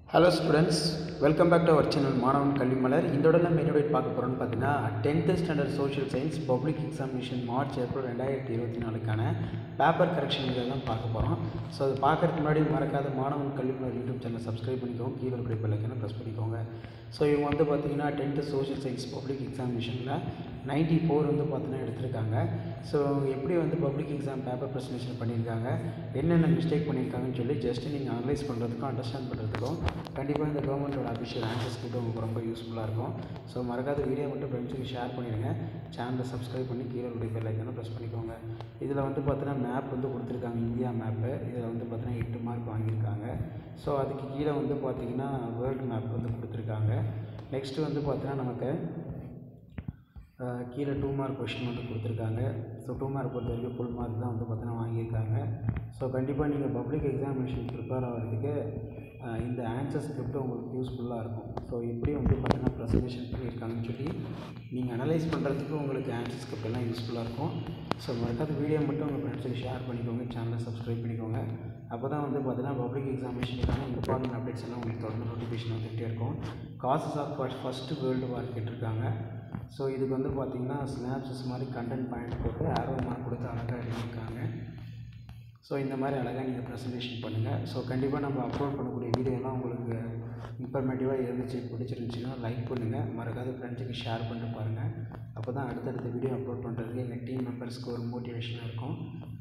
hello students welcome back to our channel Manavan Kalvimalar இதோட நம்ம என்ன update பார்க்க போகிறோம்னு பார்த்தீங்கன்னா tenth standard social science public examination March April ரெண்டாயிரத்தி இருபத்தி நாலுக்கான பேப்பர் கரெக்ஷன் இதை தான் பார்க்க போகிறோம் ஸோ அது பார்க்கறதுக்கு முன்னாடி மறக்காத மாணவன் கல்விமலர் யூடியூப் சேனல் சப்ஸ்கிரைப் பண்ணிக்கோங்க கீழே இருக்கிற பெல்லைக்கான ப்ரெஸ் பண்ணிக்கோங்க ஸோ இவங்க வந்து பார்த்தீங்கன்னா டென்த்து சோஷியல் சயின்ஸ் பப்ளிக் எக்ஸாமினேஷனில் நைன்ட்டி ஃபோர் வந்து பார்த்தீங்கன்னா எடுத்திருக்காங்க ஸோ எப்படி வந்து பப்ளிக் எக்ஸாம் பேப்பர் ப்ரெசன்டேஷன் பண்ணியிருக்காங்க என்னென்ன மிஸ்டேக் பண்ணியிருக்காங்கன்னு சொல்லி ஜஸ்ட் நீங்கள் அனலைஸ் பண்ணுறதுக்கும் அண்டர்ஸ்டாண்ட் பண்ணுறதுக்கும் கண்டிப்பாக இந்த கவர்மெண்ட்டோட அஃபிஷியல் ஆன்சர்ஸ் கிட்ட உங்களுக்கு ரொம்ப யூஸ்ஃபுல்லாக இருக்கும் ஸோ மறக்காத வீடியோ மட்டும் ஃப்ரெண்ட்ஸுக்கு ஷேர் பண்ணிடுங்க சேனலை சப்ஸ்கிரைப் பண்ணி கீழே உடைய பெல் ஐக்கானை ப்ரெஸ் பண்ணிக்கோங்க இதில் வந்து பார்த்தீங்கன்னா மேப் வந்து கொடுத்துருக்காங்க இந்தியா மேப்பு இதில் வந்து பார்த்தீங்கன்னா எட்டு மார்க் வாங்கியிருக்காங்க ஸோ அதுக்கு கீழே வந்து பார்த்தீங்கன்னா வேர்ல்டு மேப் வந்து கொடுத்துருக்காங்க நெக்ஸ்ட்டு வந்து பார்த்தீங்கன்னா நமக்கு அஹ், கீழே டூ மார்க் கொஷின் வந்து கொடுத்துருக்காங்க ஸோ டூ மார்க் பொறுத்த வரைக்கும் ஃபுல் மார்க் தான் வந்து பார்த்தீங்கன்னா வாங்கியிருக்காங்க ஸோ கண்டிப்பாக நீங்கள் பப்ளிக் எக்ஸாமினேஷன் ப்ரிப்பேர் ஆகிறதுக்கு அஹ், இந்த ஆன்சர் ஸ்கிரிப்ட் உங்களுக்கு யூஸ்ஃபுல்லாக இருக்கும் ஸோ எப்படி வந்து பார்த்தீங்கன்னா ப்ரெசன்டேஷன் பண்ணியிருக்காங்கன்னு சொல்லி நீங்கள் அனலைஸ் பண்ணுறதுக்கு உங்களுக்கு ஆன்சர் ஸ்கிரிப்ட் எல்லாம் யூஸ்ஃபுல்லாக இருக்கும் ஸோ மறக்காத வீடியோ மட்டும் உங்கள் ஃப்ரெண்ட்ஸுக்கு ஷேர் பண்ணிக்கோங்க சேனலை சப்ஸ்கிரைப் பண்ணிக்கோங்க அப்போ தான் வந்து பார்த்தீங்கன்னா பப்ளிக் எக்ஸாமினேஷனுக்கான இம்பார்ட்டன்ட் அப்டேட்ஸ் எல்லாம் உங்களுக்கு தொடர்ந்து நோட்டிஃபிகேஷன் வந்துகிட்டே இருக்கும் causes of first first world war கேட்டிருக்காங்க ஸோ இதுக்கு வந்து பார்த்தீங்கன்னா ஸ்னாப்ஸஸ் மாதிரி கண்டென்ட் பாயிண்ட் போட்டு ஆரோ மார்க் கொடுத்து அழகாக எழுதியிருக்காங்க ஸோ இந்த மாதிரி அழகாக நீங்கள் ப்ரெசன்டேஷன் பண்ணுங்கள் ஸோ கண்டிப்பாக நம்ம அப்லோட் பண்ணக்கூடிய வீடியோலாம் உங்களுக்கு இன்ஃபர்மேட்டிவாக இருந்துச்சு பிடிச்சிருந்துச்சின்னா லைக் பண்ணுங்கள் மறக்காத ஃப்ரெண்ட்ஸுக்கு ஷேர் பண்ணிட்டு பாருங்கள் அப்போ தான் அடுத்தடுத்த வீடியோ அப்லோட் பண்ணுறதுக்கு எங்கள் டீம் மெம்பர்ஸ்க்கு ஒரு மோட்டிவேஷனாக இருக்கும்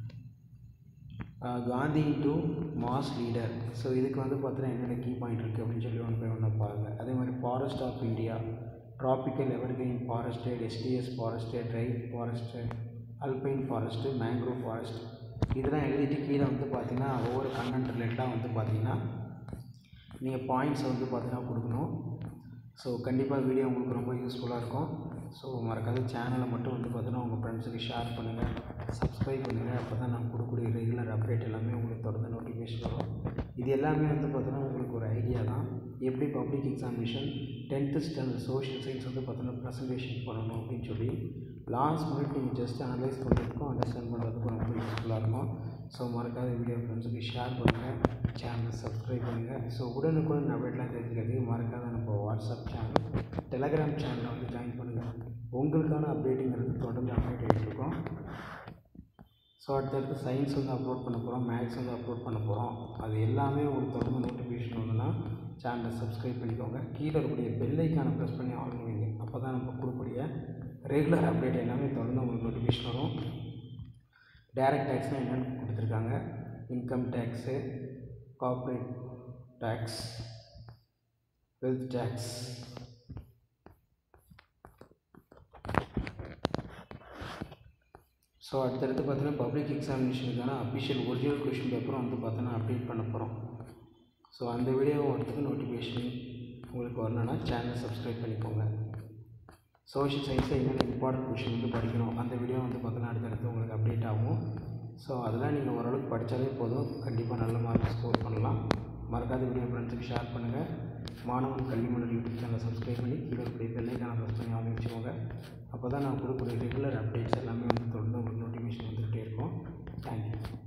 ஆஹ் Gandhi to mass leader so இதுக்கு வந்து பார்த்தீங்கன்னா என்னென்ன கீ பாயிண்ட் இருக்குது அப்படின்னு சொல்லி ஒன்று போய் ஒன்று பாருங்கள் அதே மாதிரி forest of India tropical evergreen forest எஸ்டிஎஸ் forest dry forest alpine forest mangrove forest இதெல்லாம் எழுதிட்டு கீழே வந்து பார்த்தீங்கன்னா ஒவ்வொரு கண்டென்ட் ரிலேட்டடாக வந்து பார்த்தீங்கன்னா நீங்கள் பாயிண்ட்ஸ் வந்து பார்த்தீங்கன்னா கொடுக்கணும் ஸோ கண்டிப்பாக வீடியோ உங்களுக்கு ரொம்ப யூஸ்ஃபுல்லாக இருக்கும் ஸோ மறக்காத சேனலை மட்டும் வந்து பார்த்தீங்கன்னா உங்கள் ஃப்ரெண்ட்ஸுக்கு ஷேர் பண்ணுங்கள் சப்ஸ்கிரைப் பண்ணுங்கள் அப்போ தான் நான் கொடுக்கக்கூடிய ரெகுலர் அப்டேட் எல்லாமே உங்களுக்கு தொடர்ந்து நோட்டிஃபிகேஷன் வரும் இது எல்லாமே வந்து பார்த்தீங்கன்னா உங்களுக்கு ஒரு ஐடியா தான் எப்படி public examination tenth standard social science வந்து பார்த்தீங்கன்னா ப்ரெசன்டேஷன் பண்ணணும் அப்படின்னு சொல்லி லாஸ்ட் மினிட் நீங்கள் ஜஸ்ட் அனலைஸ் பண்ணுறதுக்கும் அண்டர்ஸ்டாண்ட் பண்ணுறதுக்கும் ரொம்ப யூஸ்ஃபுல்லாக இருக்கும் ஸோ மறக்காத வீடியோ ஃப்ரெண்ட்ஸுக்கு ஷேர் பண்ணுங்கள் சேனலை சப்ஸ்கிரைப் பண்ணுங்கள் ஸோ உடனுக்குடன் அப்டேட்லாம் தெரிஞ்சுக்கிறதுக்கு மறக்காத நம்ம வாட்ஸ்அப் சேனல் டெலகிராம் சேனலை வந்து ஜாயின் பண்ணுங்கள் உங்களுக்கான அப்டேட்டுங்கிறது தொடர்ந்து அப்டேட் ஆகிட்டுருக்கோம் ஸோ அடுத்தடுத்து சயின்ஸ் வந்து அப்லோட் பண்ண போகிறோம் மேக்ஸ் வந்து அப்லோட் பண்ண போகிறோம் அது எல்லாமே உங்களுக்கு தொடர்ந்து நோட்டிஃபிகேஷன் வருதுன்னா சேனலை சப்ஸ்கிரைப் பண்ணிக்கோங்க கீழே இருக்கக்கூடிய பெல்லைக்கான ப்ரெஸ் பண்ணி ஆன் பண்ணுவீங்க அப்போ தான் நம்ம கொடுக்கக்கூடிய ரெகுலர் அப்டேட் எல்லாமே தொடர்ந்து உங்களுக்கு நோட்டிஃபிகேஷன் வரும் டைரக்ட் டேக்ஸ்னால் என்னென்னு கொடுத்துருக்காங்க income tax corporate tax wealth tax so அடுத்தடுத்து பார்த்தீங்கன்னா பப்ளிக் எக்ஸாமினேஷனுக்கான அஃபிஷியல் ஒரிஜினல் கொஷின் பேப்பரும் வந்து பார்த்தோன்னா அப்டேட் பண்ண போகிறோம் ஸோ அந்த வீடியோ வரத்துக்கு நோட்டிஃபிகேஷன் உங்களுக்கு வரணும்னா சேனலை சப்ஸ்கிரைப் பண்ணிக்கோங்க சோஷியல் சயின்ஸில் என்னென்ன இம்பார்ட்டன்ட் கொஷின் வந்து படிக்கணும் அந்த வீடியோ வந்து பார்த்தீங்கன்னா அடுத்தடுத்து உங்களுக்கு அப்டேட் ஆகும் ஸோ அதெல்லாம் நீங்கள் ஓரளவுக்கு படித்தாலே போதும் கண்டிப்பாக நல்ல மார்க் ஸ்கோர் பண்ணலாம் மறக்காத வீடியோ ஃப்ரெண்ட்ஸுக்கு ஷேர் பண்ணுங்கள் மாணவன் கல்விமலர் யூடியூப் சேனலை சப்ஸ்கிரைப் பண்ணி கீழே இருக்கிற பெல்லைக்கான ப்ரெஸ் பண்ணி ஆரம்பிச்சுக்கோங்க அப்போ தான் நான் கொடுக்கக்கூடிய ரெகுலர் அப்டேட்ஸ் எல்லாமே வந்து தொடர்ந்து உங்களுக்கு நோட்டிஃபிகேஷன் வந்துகிட்டே இருக்கும் தேங்க்யூ